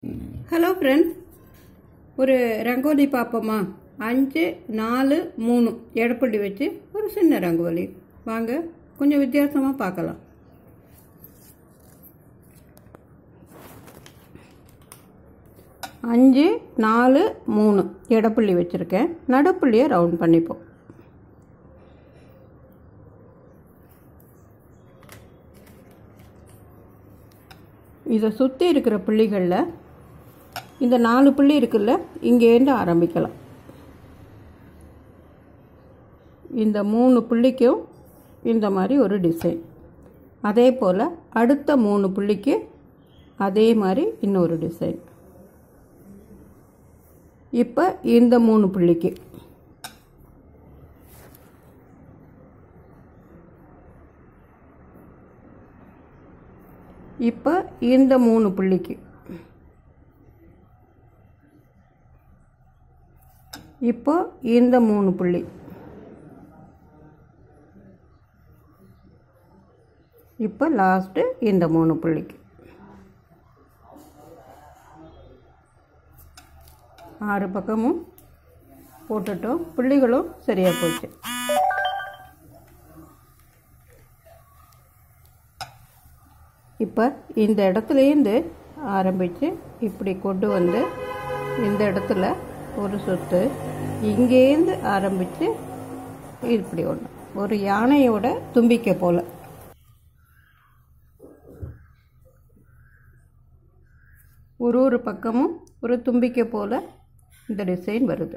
hello friends ஒரு ரங்கோலி பார்ப்போமா அஞ்சு நாலு மூணு எடப்பள்ளி வச்சு ஒரு சின்ன ரங்கோலி வாங்க கொஞ்சம் வித்தியாசமாக பார்க்கலாம் அஞ்சு நாலு மூணு எடப்புள்ளி வச்சுருக்கேன் நடுப்புள்ளியை ரவுண்ட் பண்ணிப்போம் இதை சுற்றி இருக்கிற புள்ளிகளில் இந்த நாலு புள்ளி இருக்குல்ல இங்கேருந்து ஆரம்பிக்கலாம் இந்த மூணு புள்ளிக்கும் இந்த மாதிரி ஒரு டிசைன் அதே போல் அடுத்த மூணு புள்ளிக்கு அதே மாதிரி இன்னொரு டிசைன் இப்போ இந்த மூணு புள்ளிக்கு இப்போ இந்த மூணு புள்ளிக்கு இப்போ இந்த மூணு புள்ளி இப்போ லாஸ்ட்டு இந்த மூணு புள்ளிக்கு ஆறு பக்கமும் போட்டுட்டோம் புள்ளிகளும் சரியாக போச்சு இப்போ இந்த இடத்துலேருந்து ஆரம்பித்து இப்படி கொண்டு வந்து இந்த இடத்துல ஒரு சுத்து இங்கேருந்து ஆரம்பித்து இப்படி ஒன்று ஒரு யானையோட தும்பிக்கை போல் ஒரு ஒரு பக்கமும் ஒரு தும்பிக்கை போல் இந்த டிசைன் வருது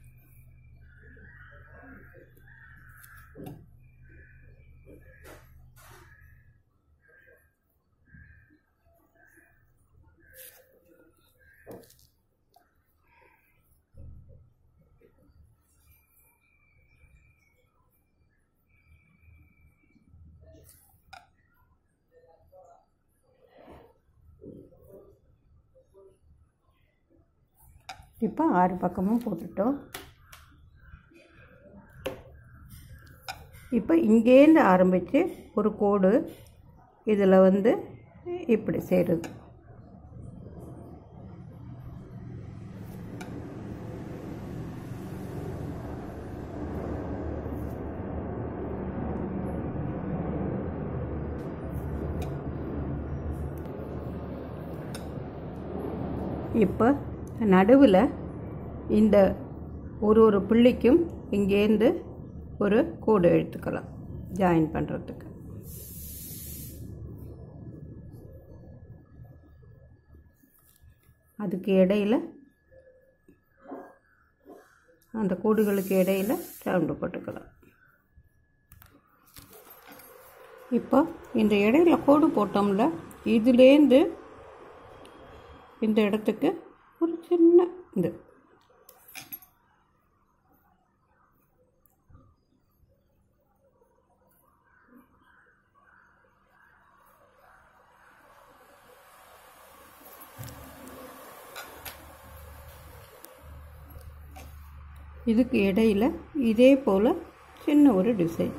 இப்போ ஆறு பக்கமும் போட்டுட்டோம் இப்போ இங்கேருந்து ஆரம்பித்து ஒரு கோடு இதில் வந்து இப்படி சேருது இப்போ நடுவில் இந்த ஒரு ஒரு புள்ளிக்கும் இங்கேருந்து ஒரு கோடு எடுத்துக்கலாம் ஜாயின் பண்ணுறதுக்கு அதுக்கு இடையில் அந்த கோடுகளுக்கு இடையில் ரவுண்டு போட்டுக்கலாம் இப்போ இந்த இடையில கோடு போட்டோம்ல இதுலேருந்து இந்த இடத்துக்கு ஒரு சின்ன இது இதுக்கு இடையில் இதே போல் சின்ன ஒரு டிசைன்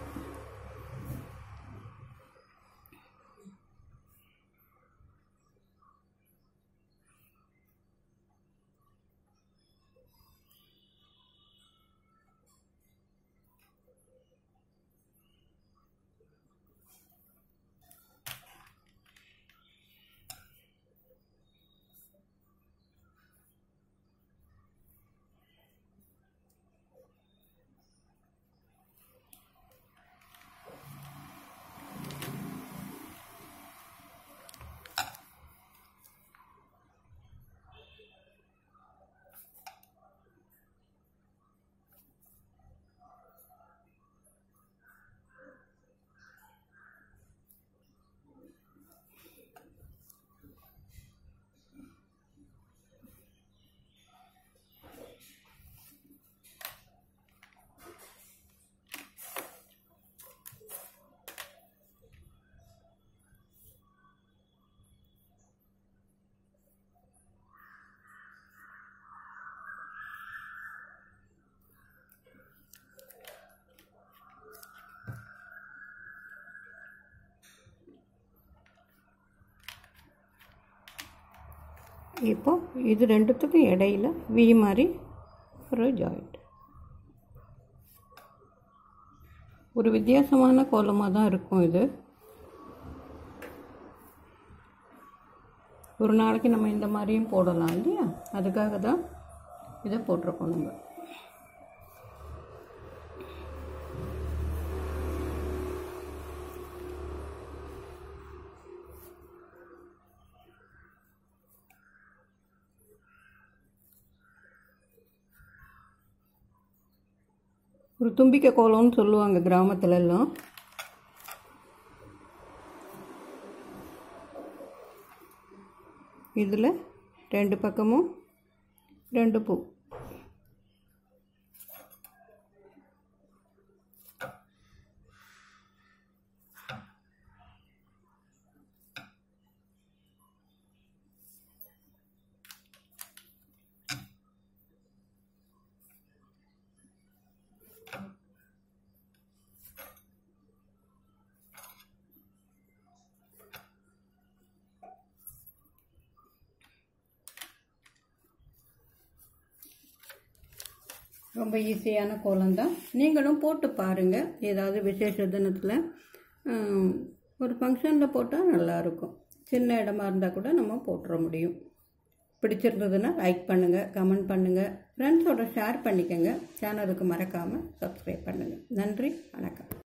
இப்போ இது ரெண்டுத்துக்கும் இடையில வி மாதிரி ஒரு ஜாயிண்ட் ஒரு வித்தியாசமான கோலமாக தான் இருக்கும் இது ஒரு நாளைக்கு நம்ம இந்த மாதிரியும் போடலாம் இல்லையா அதுக்காக தான் இதை போட்டிருக்கோம் நம்ம ஒரு தும்பிக்கை கோலம்னு சொல்லுவாங்க கிராமத்துல எல்லாம் இதில் ரெண்டு பக்கமும் ரெண்டு பூ ரொம்ப ஈஸியான கோலம் தான் நீங்களும் போட்டு பாருங்கள் ஏதாவது விசேஷ தினத்தில் ஹம், ஒரு ஃபங்க்ஷனில் போட்டால் நல்லாயிருக்கும் சின்ன இடமா இருந்தால் கூட நம்ம போட்டுற முடியும் பிடிச்சிருந்ததுன்னா லைக் பண்ணுங்கள் கமெண்ட் பண்ணுங்கள் ஃப்ரெண்ட்ஸோட ஷேர் பண்ணிக்கோங்க சேனலுக்கு மறக்காமல் சப்ஸ்கிரைப் பண்ணுங்கள் நன்றி வணக்கம்